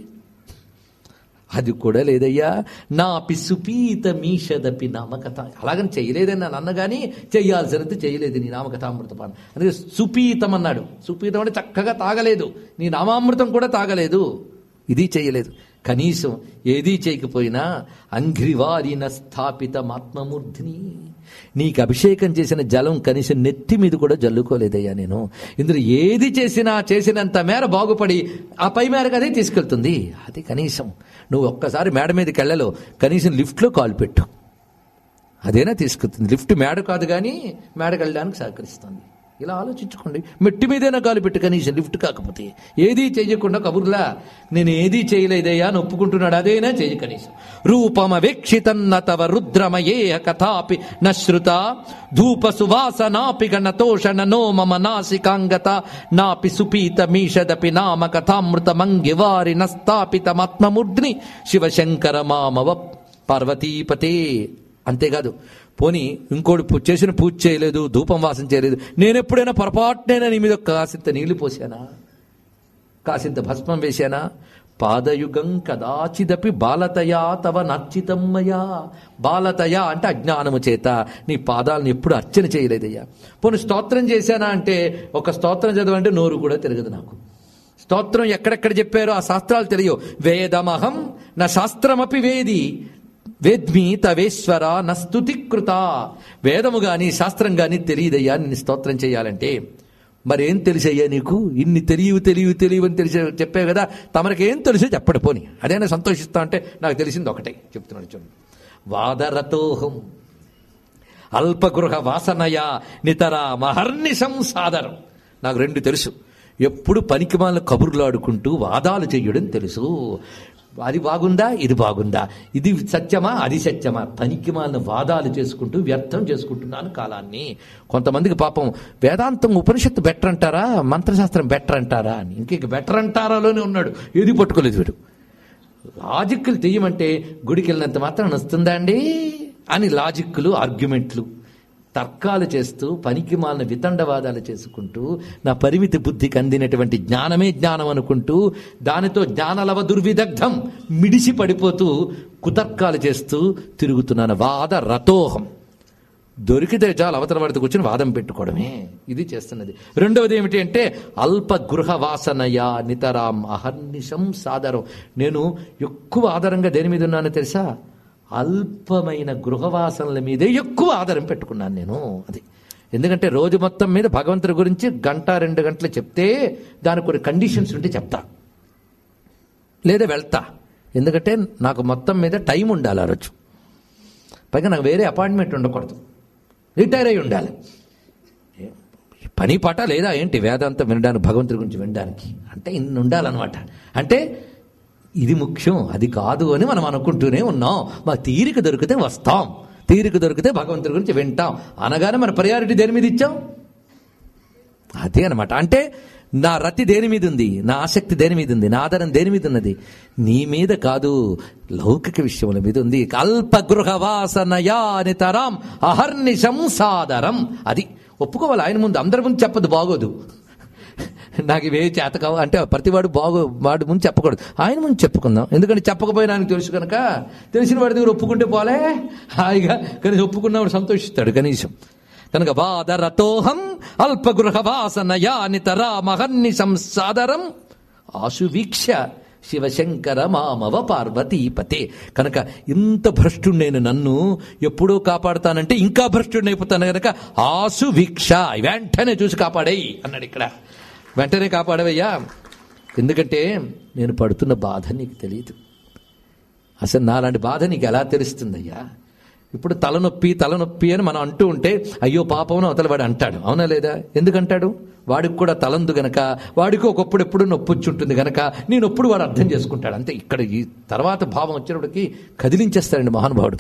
అది కూడా లేదయ్యా నా సుపీత మీషదపి నామకథ అలాగని చేయలేదని నన్ను అన్నగాని చెయ్యాల్సినది చేయలేదు నీ నామకథామృత పానం అందుకే సుపీతం అన్నాడు సుపీతం అంటే చక్కగా తాగలేదు నీ నామామృతం కూడా తాగలేదు ఇది చేయలేదు కనీసం ఏదీ చేయకపోయినా అంఘ్రివారిన స్థాపితమాత్మమూర్ధిని నీకు అభిషేకం చేసిన జలం కనీసం నెత్తి మీద కూడా జల్లుకోలేదయ్యా నేను ఇందులో ఏది చేసినా చేసినంత మేర బాగుపడి ఆ పై మేరకు అదే తీసుకెళ్తుంది అది కనీసం నువ్వు ఒక్కసారి మేడ మీదకి వెళ్ళలో కనీసం లిఫ్ట్లో కాలు పెట్టు అదేనా తీసుకెళ్తుంది లిఫ్ట్ మేడ కాదు కానీ మేడకి వెళ్ళడానికి సహకరిస్తుంది ఇలా ఆలోచించుకోండి మెట్టి మీదైనా కాలు పెట్టి కనీసం లిఫ్ట్ కాకపోతే ఏదీ చేయకుండా కబుర్లా నేను ఏదీ చేయలేదయ్యా అని ఒప్పుకుంటున్నాడు అదేనా చేయ కనీసం రూపమవేక్షితన్న తవ రుద్రమయే కథాపి నశ్రుత ధూప సువాసనాపి గణతోషణ నో మమ నాసికాంగత నాపి సుపీత మీషదపి నామ కథామృతమంగి వారి నస్థాపితమాత్మమూర్ధ్ని శివశంకర మామవ పార్వతీపతే అంతేకాదు పోనీ ఇంకోటి పు- చేసిన పూజ చేయలేదు ధూపం వాసన చేయలేదు నేను ఎప్పుడైనా పొరపాటునైనా నీ మీద కాసింత నీళ్లు పోసానా కాసింత భస్మం వేశానా పాదయుగం కదాచిదపి బాలతయా తవ నర్చితమ్మయా బాలతయా అంటే అజ్ఞానము చేత నీ పాదాలను ఎప్పుడు అర్చన చేయలేదయ్యా పోనీ స్తోత్రం చేశానా అంటే ఒక స్తోత్రం చదవంటే నోరు కూడా తిరగదు నాకు స్తోత్రం ఎక్కడెక్కడ చెప్పారో ఆ శాస్త్రాలు తెలియవు వేదమహం నా శాస్త్రమపి వేది వేద్మి తవేశ్వర నస్తుతి కృత వేదము గాని శాస్త్రం గాని తెలియదయ్యా నిన్ను స్తోత్రం చేయాలంటే మరేం తెలిసయ్యా నీకు ఇన్ని తెలియవు తెలియవు తెలియవు అని తెలిసే చెప్పావు కదా తమరికేం తెలుసో చెప్పడు పోని అదేనా సంతోషిస్తా అంటే నాకు తెలిసింది ఒకటే చెప్తున్నాను చూడండి వాదరతోహం అల్పగృహ వాసనయ నితర మహర్నిశం సాదరం నాకు రెండు తెలుసు ఎప్పుడు పనికిమాల కబుర్లు ఆడుకుంటూ వాదాలు చెయ్యడం తెలుసు అది బాగుందా ఇది బాగుందా ఇది సత్యమా అది సత్యమా పనికిమాలిన వాదాలు చేసుకుంటూ వ్యర్థం చేసుకుంటున్నాను కాలాన్ని కొంతమందికి పాపం వేదాంతం ఉపనిషత్తు బెటర్ అంటారా మంత్రశాస్త్రం బెటర్ అంటారా అని ఇంక బెటర్ అంటారాలోనే ఉన్నాడు ఏది పట్టుకోలేదు వీడు లాజిక్లు తీయమంటే గుడికి వెళ్ళినంత మాత్రం వస్తుందా అండి అని లాజిక్లు ఆర్గ్యుమెంట్లు తర్కాలు చేస్తూ పనికి మాలిన వితండవాదాలు చేసుకుంటూ నా పరిమితి బుద్ధికి అందినటువంటి జ్ఞానమే జ్ఞానం అనుకుంటూ దానితో జ్ఞానలవ దుర్విదగ్ధం మిడిసి పడిపోతూ కుతర్కాలు చేస్తూ తిరుగుతున్నాను వాద రతోహం దొరికితే చాలు అవతల వాడితో కూర్చొని వాదం పెట్టుకోవడమే ఇది చేస్తున్నది రెండవది ఏమిటి అంటే అల్ప గృహ వాసనయా నితరాం అహర్నిశం సాదరం నేను ఎక్కువ ఆధారంగా దేని మీద ఉన్నానో తెలుసా అల్పమైన గృహవాసనల మీదే ఎక్కువ ఆధారం పెట్టుకున్నాను నేను అది ఎందుకంటే రోజు మొత్తం మీద భగవంతుడి గురించి గంట రెండు గంటలు చెప్తే దానికి కొన్ని కండిషన్స్ ఉంటే చెప్తా లేదా వెళ్తా ఎందుకంటే నాకు మొత్తం మీద టైం ఉండాలి ఆ రోజు పైగా నాకు వేరే అపాయింట్మెంట్ ఉండకూడదు రిటైర్ అయి ఉండాలి పని పాట లేదా ఏంటి వేదాంతం వినడానికి భగవంతుడి గురించి వినడానికి అంటే ఇన్ని ఉండాలన్నమాట అంటే ఇది ముఖ్యం అది కాదు అని మనం అనుకుంటూనే ఉన్నాం మా తీరిక దొరికితే వస్తాం తీరిక దొరికితే భగవంతుడి గురించి వింటాం అనగానే మన ప్రయారిటీ దేని మీద ఇచ్చాం అదే అనమాట అంటే నా రతి దేని మీద ఉంది నా ఆసక్తి దేని మీద ఉంది నా ఆధారం దేని మీద ఉన్నది నీ మీద కాదు లౌకిక విషయముల మీద ఉంది అల్ప గృహ వాసనయా నితరాం అహర్నిశం సాదరం అది ఒప్పుకోవాలి ఆయన ముందు అందరి ముందు చెప్పదు బాగోదు నాకు ఇవే చేత కావు అంటే ప్రతివాడు బాగు వాడి ముందు చెప్పకూడదు ఆయన ముందు చెప్పుకుందాం ఎందుకంటే చెప్పకపోయినా ఆయనకు తెలుసు కనుక తెలిసిన వాడి దగ్గర ఒప్పుకుంటే పోలే హాయిగా కనీసం ఒప్పుకున్నవాడు సంతోషిస్తాడు కనీసం కనుక వాదరతోహం అల్పగృహ వాసనయా నితరా మహర్ని సంసాదరం ఆశువీక్ష శివశంకర మామవ పార్వతీపతే కనుక ఇంత భ్రష్టుడైన నన్ను ఎప్పుడూ కాపాడుతానంటే ఇంకా భ్రష్టుడైపోతాను కనుక ఆసు వీక్ష వెంటనే చూసి కాపాడేయి అన్నాడు ఇక్కడ వెంటనే కాపాడవయ్యా ఎందుకంటే నేను పడుతున్న బాధ నీకు తెలియదు అసలు నాలాంటి బాధ నీకు ఎలా తెలుస్తుందయ్యా ఇప్పుడు తలనొప్పి తలనొప్పి అని మనం అంటూ ఉంటే అయ్యో పాపం అవతల వాడు అంటాడు అవునా లేదా ఎందుకంటాడు వాడికి కూడా తలందు గనక వాడికి ఒకప్పుడు ఎప్పుడు నొప్పి వచ్చి ఉంటుంది గనక నీ నొప్పుడు వాడు అర్థం చేసుకుంటాడు అంతే ఇక్కడ ఈ తర్వాత భావం వచ్చినప్పటికి కదిలించేస్తాడండి మహానుభావుడు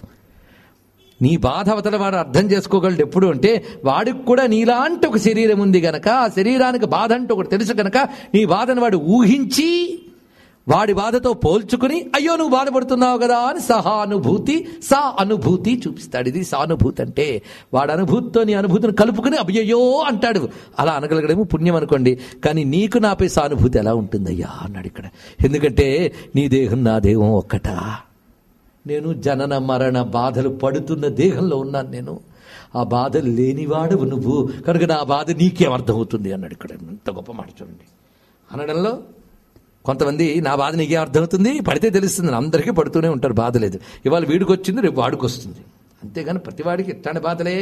నీ బాధ అవతల వాడు అర్థం చేసుకోగలడు ఎప్పుడు అంటే వాడికి కూడా నీలాంటి ఒక శరీరం ఉంది గనక ఆ శరీరానికి బాధ అంటే ఒకటి తెలుసు గనక నీ బాధను వాడు ఊహించి వాడి బాధతో పోల్చుకుని అయ్యో నువ్వు బాధపడుతున్నావు కదా అని సహానుభూతి సా అనుభూతి చూపిస్తాడు ఇది సానుభూతి అంటే వాడి అనుభూతితో నీ అనుభూతిని కలుపుకుని అయ్యయ్యో అంటాడు అలా అనగలగడము పుణ్యం అనుకోండి కానీ నీకు నాపై సానుభూతి ఎలా ఉంటుందయ్యా అన్నాడు ఇక్కడ ఎందుకంటే నీ దేహం నా దేహం ఒక్కటా నేను జనన మరణ బాధలు పడుతున్న దేహంలో ఉన్నాను నేను ఆ బాధలు లేనివాడు నువ్వు కనుక నా బాధ నీకేం అర్థమవుతుంది అన్నాడు ఇక్కడ ఎంత గొప్ప మాట చూడండి అనడంలో కొంతమంది నా బాధ నీకేం అర్థమవుతుంది పడితే తెలుస్తుంది అందరికీ పడుతూనే ఉంటారు బాధ లేదు ఇవాళ వీడికి వచ్చింది రేపు వాడికి వస్తుంది అంతేగాని ప్రతివాడికి ఇట్లాంటి బాధలే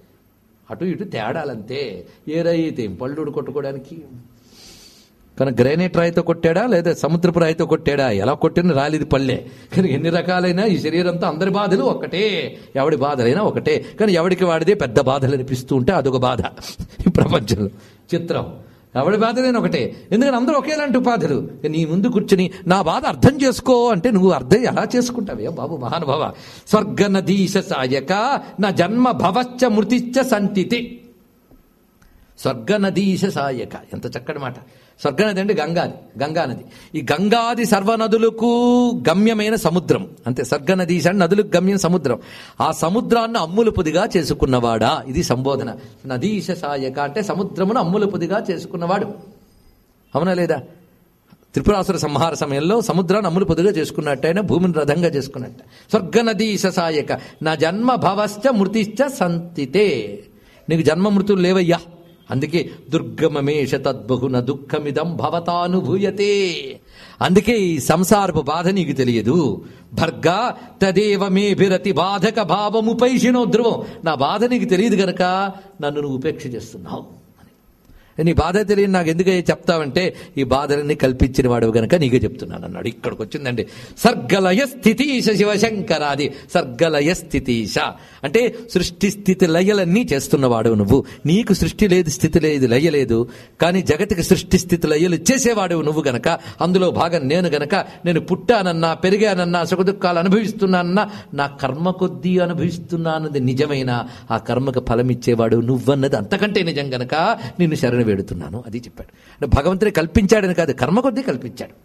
అటు ఇటు తేడాలంతే ఏ రైతే పళ్ళు కొట్టుకోవడానికి కానీ గ్రానైట్ రాయితో కొట్టాడా లేదా సముద్రపు రాయితో కొట్టాడా ఎలా కొట్టిన రాలిది పల్లె కానీ ఎన్ని రకాలైన ఈ శరీరంతో అందరి బాధలు ఒకటే ఎవడి బాధలైనా ఒకటే కానీ ఎవడికి వాడిదే పెద్ద బాధలు అనిపిస్తూ ఉంటే అదొక బాధ ఈ ప్రపంచంలో చిత్రం ఎవడి బాధలైనా ఒకటే ఎందుకంటే అందరూ ఒకేలాంటి బాధలు నీ ముందు కూర్చుని నా బాధ అర్థం చేసుకో అంటే నువ్వు అర్థం ఎలా చేసుకుంటావే బాబు మహానుభావ స్వర్గ నదీశ సాయక నా జన్మ భవశ్చ మృతిశ్చ సంతితి స్వర్గనదీశ సాయక ఎంత చక్కటి మాట స్వర్గనది అంటే గంగాది గంగానది ఈ గంగాది సర్వనదులకు గమ్యమైన సముద్రం అంతే స్వర్గనదీశ అంటే నదులకు గమ్యం సముద్రం ఆ సముద్రాన్ని అమ్ములు పొదిగా చేసుకున్నవాడా ఇది సంబోధన నదీశ సాయక అంటే సముద్రమును అమ్ములు పొదిగా చేసుకున్నవాడు అవునా లేదా త్రిపురాసుర సంహార సమయంలో సముద్రాన్ని అమ్ములు పొదుగా చేసుకున్నట్టు ఆయన భూమిని రథంగా చేసుకున్నట్ట స్వర్గనదీ సాయక నా జన్మ భవశ్చ మృతిశ్చ సంతితే నీకు జన్మ మృతులు లేవయ్యా అందుకే దుర్గమమేష తద్బహున దుఃఖమిదం భవతానుభూయతే అందుకే ఈ సంసారపు బాధ నీకు తెలియదు భర్గా తదేవ మే బిరతి బాధక భావము పైషినో ధ్రువం నా బాధ నీకు తెలియదు గనక నన్ను నువ్వు ఉపేక్ష చేస్తున్నావు నీ బాధ తెలియని నాకు ఎందుకు చెప్తావంటే ఈ బాధలన్నీ కల్పించిన వాడు గనక నీకే చెప్తున్నాను అన్నాడు ఇక్కడికి వచ్చిందండి సర్గలయ స్థితీశ శివశంకరాది సర్గలయ స్థితీశ అంటే సృష్టి స్థితి లయలన్నీ చేస్తున్నవాడు నువ్వు నీకు సృష్టి లేదు స్థితి లేదు లయ లేదు కానీ జగతికి సృష్టి స్థితి లయలు చేసేవాడు నువ్వు గనక అందులో భాగం నేను గనక నేను పుట్టానన్నా పెరిగానన్నా సుఖదుఖాలు అనుభవిస్తున్నానన్నా నా కర్మ కొద్దీ అనుభవిస్తున్నానది నిజమైన ఆ కర్మకు ఫలం ఇచ్చేవాడు నువ్వన్నది అంతకంటే నిజం గనక నిన్ను శరణ వేడుతున్నాను అది చెప్పాడు అంటే భగవంతుడే కల్పించాడని కాదు కర్మ కొద్దీ కల్పించాడు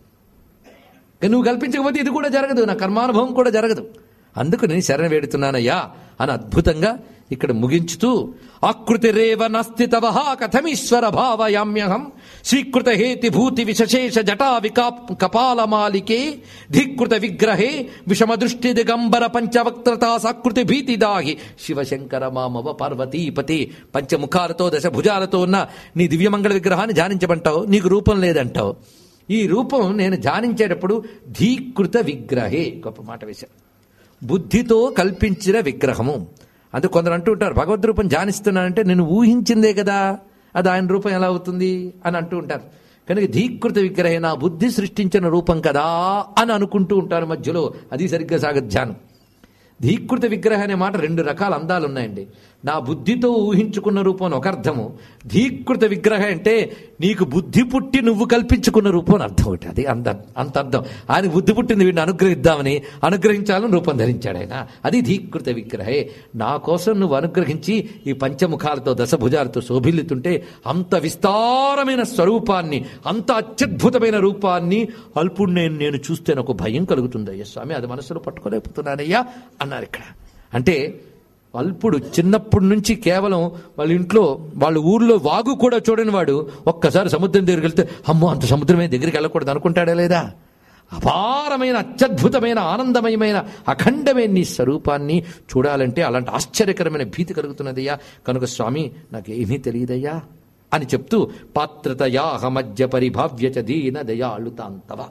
కానీ నువ్వు కల్పించకపోతే ఇది కూడా జరగదు నా కర్మానుభవం కూడా జరగదు అందుకు నేను శరణ వేడుతున్నానయ్యా అని అద్భుతంగా ఇక్కడ ముగించుతూ ఆకృతిరేవ నస్తి తవ కథమీశ్వర భావయామ్యహం స్వీకృత హేతి భూతి విశేష జటా వికా కపాలమాలికే ధీకృత విగ్రహే విషమ దృష్టి దిగంబర పంచవక్త్రతా సకృతి భీతిదాహి శివశంకర మామవ పార్వతీపతి పంచముఖాలతో దశ భుజాలతో ఉన్న నీ దివ్యమంగళ విగ్రహాన్ని ధ్యానించమంటావు నీకు రూపం లేదంటావు ఈ రూపం నేను ధ్యానించేటప్పుడు ధీకృత విగ్రహే గొప్ప మాట వేశారు బుద్ధితో కల్పించిన విగ్రహము అందుకు కొందరు అంటూ ఉంటారు భగవద్ రూపం ధ్యానిస్తున్నానంటే నేను ఊహించిందే కదా అది ఆయన రూపం ఎలా అవుతుంది అని అంటూ ఉంటారు కనుక ధీకృత విగ్రహే నా బుద్ధి సృష్టించిన రూపం కదా అని అనుకుంటూ ఉంటారు మధ్యలో అది సరిగ్గా సాగదు ధ్యానం ధీకృత విగ్రహ అనే మాట రెండు రకాల అందాలు ఉన్నాయండి నా బుద్ధితో ఊహించుకున్న రూపం అని ఒక అర్థము ధీకృత విగ్రహ అంటే నీకు బుద్ధి పుట్టి నువ్వు కల్పించుకున్న రూపం అని అర్థం ఒకటి అది అంత అంత అర్థం ఆయన బుద్ధి పుట్టింది వీడిని అనుగ్రహిద్దామని అనుగ్రహించాలని రూపం ధరించాడు ఆయన అది ధీకృత విగ్రహే నా కోసం నువ్వు అనుగ్రహించి ఈ పంచముఖాలతో దశభుజాలతో శోభిల్లుతుంటే అంత విస్తారమైన స్వరూపాన్ని అంత అత్యద్భుతమైన రూపాన్ని అల్పుడు నేను నేను చూస్తే నాకు భయం కలుగుతుంది అయ్యా స్వామి అది మనసులో పట్టుకోలేకపోతున్నానయ్యా అన్నారు ఇక్కడ అంటే అల్పుడు చిన్నప్పటి నుంచి కేవలం వాళ్ళ ఇంట్లో వాళ్ళ ఊర్లో వాగు కూడా చూడని వాడు ఒక్కసారి సముద్రం దగ్గరికి వెళ్తే అమ్మో అంత సముద్రమే దగ్గరికి వెళ్ళకూడదు అనుకుంటాడా లేదా అపారమైన అత్యద్భుతమైన ఆనందమయమైన అఖండమైన నీ స్వరూపాన్ని చూడాలంటే అలాంటి ఆశ్చర్యకరమైన భీతి కలుగుతున్నదయ్యా కనుక స్వామి నాకేమీ తెలియదయ్యా అని చెప్తూ పాత్రతయాహ మధ్య పరిభావ్యచ దీన దయాళుతాంతవ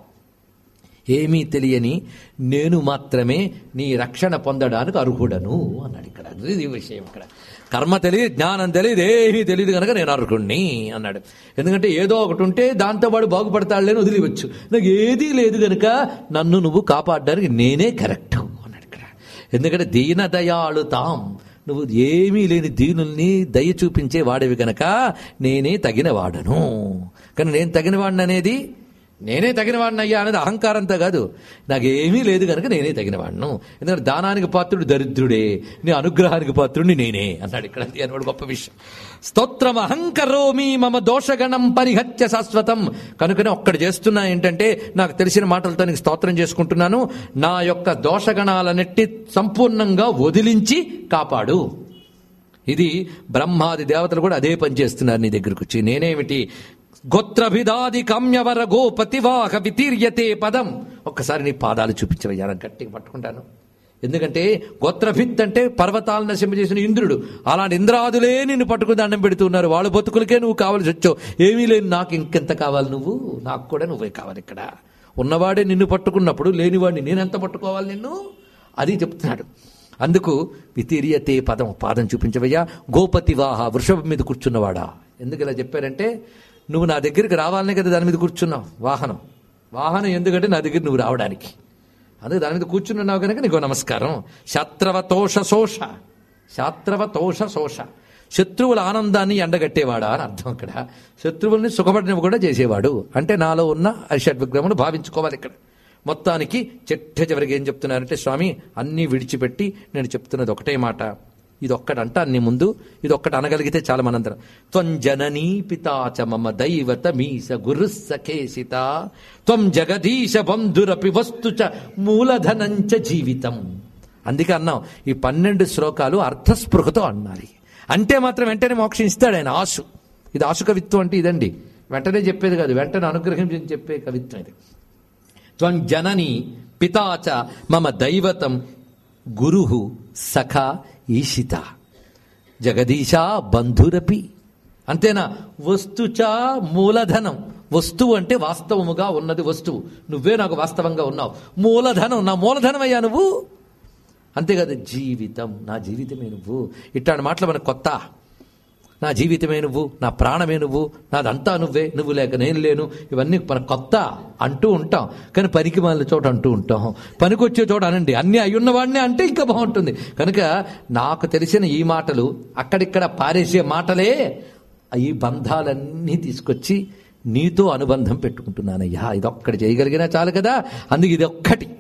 ఏమీ తెలియని నేను మాత్రమే నీ రక్షణ పొందడానికి అర్హుడను అన్నాడు ఇక్కడ ఇది విషయం ఇక్కడ కర్మ తెలియదు జ్ఞానం తెలియదు ఏమీ తెలియదు కనుక నేను అర్హుడిని అన్నాడు ఎందుకంటే ఏదో ఒకటి ఉంటే దాంతో వాడు బాగుపడతాడులేని వదిలివచ్చు నాకు ఏదీ లేదు కనుక నన్ను నువ్వు కాపాడడానికి నేనే కరెక్ట్ అన్నాడు ఇక్కడ ఎందుకంటే దీన దయాళు తాం నువ్వు ఏమీ లేని దీనుల్ని దయ చూపించే వాడివి గనక నేనే తగిన వాడను కానీ నేను తగిన వాడిని అనేది నేనే తగిన వాడిని అయ్యా అనేది అహంకారంతో కాదు నాకేమీ లేదు కనుక నేనే తగిన వాడను ఎందుకంటే దానానికి పాత్రుడు దరిద్రుడే నీ అనుగ్రహానికి పాత్రుడిని నేనే అన్నాడు ఇక్కడ అది అనవాడు గొప్ప విషయం స్తోత్రం అహంకరోమి మమ దోషగణం పరిహత్య శాశ్వతం కనుకనే ఒక్కడు చేస్తున్నా ఏంటంటే నాకు తెలిసిన మాటలతో నీకు స్తోత్రం చేసుకుంటున్నాను నా యొక్క దోషగణాలన్నిటి సంపూర్ణంగా వదిలించి కాపాడు ఇది బ్రహ్మాది దేవతలు కూడా అదే పని చేస్తున్నారు నీ దగ్గరకు వచ్చి నేనేమిటి గోత్రభిదాది కామ్యవర గోపతివాహ వితీర్యతే పదం ఒక్కసారి నీ పాదాలు చూపించవయ్యా నాకు గట్టిగా పట్టుకుంటాను ఎందుకంటే గోత్రభిత్ అంటే పర్వతాలను నశింపజేసిన ఇంద్రుడు అలాంటి ఇంద్రాదులే నిన్ను పట్టుకుని దండం పెడుతున్నారు వాళ్ళ బతుకులకే నువ్వు కావాల్సి వచ్చావు ఏమీ లేని నాకు ఇంకెంత కావాలి నువ్వు నాకు కూడా నువ్వే కావాలి ఇక్కడ ఉన్నవాడే నిన్ను పట్టుకున్నప్పుడు లేనివాడిని నేనెంత పట్టుకోవాలి నిన్ను అది చెప్తున్నాడు అందుకు వితీర్యతే పదం పాదం చూపించవయ్యా గోపతివాహ వృషభం మీద కూర్చున్నవాడా ఎందుకు ఇలా చెప్పారంటే నువ్వు నా దగ్గరికి రావాలనే కదా దాని మీద కూర్చున్నావు వాహనం వాహనం ఎందుకంటే నా దగ్గర నువ్వు రావడానికి అందుకే దాని మీద కూర్చున్నావు కనుక నీకు నమస్కారం శత్రవ తోష శోష శాత్రవ తోష శోష శత్రువుల ఆనందాన్ని ఎండగట్టేవాడా అని అర్థం ఇక్కడ శత్రువుల్ని సుఖపడినవి కూడా చేసేవాడు అంటే నాలో ఉన్న అరిషడ్ విగ్రహమును భావించుకోవాలి ఇక్కడ మొత్తానికి చెట్ట చివరికి ఏం చెప్తున్నారంటే స్వామి అన్నీ విడిచిపెట్టి నేను చెప్తున్నది ఒకటే మాట ఇది ఒక్కటి అంట నీ ముందు ఇది ఒక్కటి అనగలిగితే చాలా మనందరం త్వం జననీ పితాచ మమ దైవత మీస గురుస్స కేసిత త్వం జగదీశ బంధురపి వస్తుచ మూలధనంచ జీవితం అందుకే అన్నాం ఈ పన్నెండు శ్లోకాలు అర్థస్పృహతో అన్నాలి అంటే మాత్రం వెంటనే మోక్షం ఇస్తాడు ఆయన ఆశు ఇది ఆశు కవిత్వం అంటే ఇదండి వెంటనే చెప్పేది కాదు వెంటనే అనుగ్రహించి చెప్పే కవిత్వం ఇది త్వం జనని పితాచ మమ దైవతం గురు సఖ ఈశిత జగదీశ బంధురపి అంతేనా వస్తుచ మూలధనం వస్తువు అంటే వాస్తవముగా ఉన్నది వస్తువు నువ్వే నాకు వాస్తవంగా ఉన్నావు మూలధనం నా మూలధనం అయ్యా నువ్వు అంతేకాదు జీవితం నా జీవితమే నువ్వు ఇట్లాంటి మాటలు మనకు కొత్త నా జీవితమే నువ్వు నా ప్రాణమే నువ్వు నాదంతా నువ్వే నువ్వు లేక నేను లేను ఇవన్నీ మన కొత్త అంటూ ఉంటాం కానీ పనికి మాలిన చోట అంటూ ఉంటాం పనికొచ్చే చోట అనండి అన్నీ అయ్యున్నవాడినే అంటే ఇంకా బాగుంటుంది కనుక నాకు తెలిసిన ఈ మాటలు అక్కడిక్కడ పారేసే మాటలే ఈ బంధాలన్నీ తీసుకొచ్చి నీతో అనుబంధం పెట్టుకుంటున్నానయ్యా ఇదొక్కటి చేయగలిగినా చాలు కదా అందుకు ఇది ఒక్కటి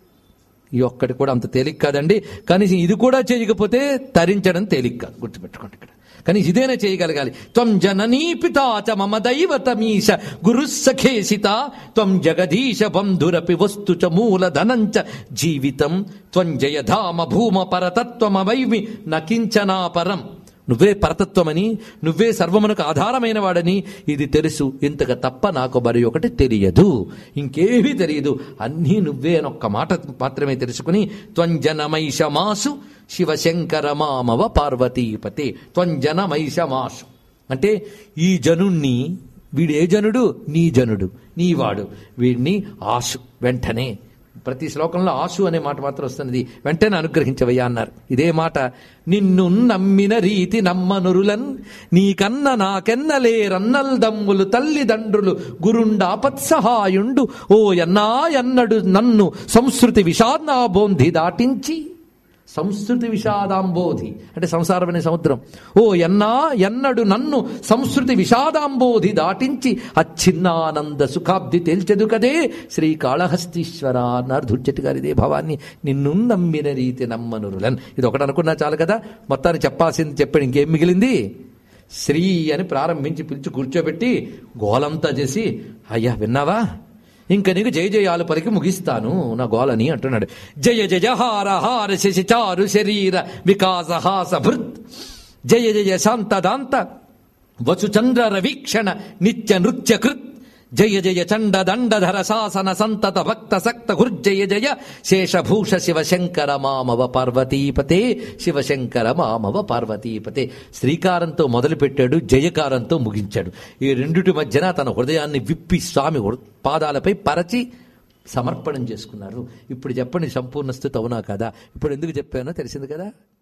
ఈ ఒక్కటి కూడా అంత తేలిక కాదండి కనీసం ఇది కూడా చేయకపోతే తరించడం తేలిక కాదు గుర్తుపెట్టుకోండి ఇక్కడ కానీ ఇదేనా చేయగలగాలి త్వం జననీ పితాచ మమ దైవతమీశ గురుస్సఖేసిత త్వం జగదీశ బంధురపి వస్తు చ మూలధనంచ జీవితం త్వం జయధామ భూమ పరతత్వమవైమి నకించనా పరం నువ్వే పరతత్వమని నువ్వే సర్వమునకు ఆధారమైన వాడని ఇది తెలుసు ఇంతగా తప్ప నాకు మరి ఒకటి తెలియదు ఇంకేమీ తెలియదు అన్నీ నువ్వే అని ఒక్క మాట మాత్రమే తెలుసుకుని త్వంజనమైషమాసు శివశంకర మామవ పార్వతీపతే త్వంజనమైషమాసు అంటే ఈ జనుణ్ణి వీడు ఏ జనుడు నీ జనుడు నీవాడు వీడిని ఆశు వెంటనే ప్రతి శ్లోకంలో ఆశు అనే మాట మాత్రం వస్తున్నది వెంటనే అనుగ్రహించవయ్యా అన్నారు ఇదే మాట నిన్ను నమ్మిన రీతి నమ్మనురులన్ నీకన్న నాకెన్నలేరన్నల్ దమ్ములు తల్లిదండ్రులు గురుండాపత్సహాయుండు ఓ ఎన్నా ఎన్నడు నన్ను సంస్కృతి విషాదాబోంధి దాటించి సంస్కృతి విషాదాంబోధి అంటే సంసారం అనే సముద్రం ఓ ఎన్నా ఎన్నడు నన్ను సంస్కృతి విషాదాంబోధి దాటించి అచ్చిన్నానంద సుఖాబ్ది తేల్చెదు కదే శ్రీకాళహస్తీశ్వర అన్నారు దుర్జటి గారి ఇదే భావాన్ని నిన్ను నమ్మిన రీతి నమ్మనురులన్ ఇది ఒకటి అనుకున్నా చాలు కదా మొత్తాన్ని చెప్పాల్సింది చెప్పాడు ఇంకేం మిగిలింది శ్రీ అని ప్రారంభించి పిలిచి కూర్చోబెట్టి గోలంతా చేసి అయ్యా విన్నావా ఇంక నీకు జయ జయాలు పలికి ముగిస్తాను నా గోలని అంటున్నాడు జయ జయ హార హార శశి చారు శరీర వికాస హాస భృత్ జయ జయ శాంతదాంత వసు చంద్ర రవీక్షణ నిత్య నృత్య కృత్ జయ జయ చండ దండధర శాసన సంతత భక్త సక్త హుర్జయ జయ శేషభూష శివశంకర మామవ పార్వతీపతే శివశంకర మామవ పార్వతీపతే శ్రీకారంతో మొదలుపెట్టాడు జయకారంతో ముగించాడు ఈ రెండిటి మధ్యన తన హృదయాన్ని విప్పి స్వామి హృ- పాదాలపై పరచి సమర్పణం చేసుకున్నారు ఇప్పుడు చెప్పండి సంపూర్ణ స్థితి అవునా కదా ఇప్పుడు ఎందుకు చెప్పానో తెలిసింది కదా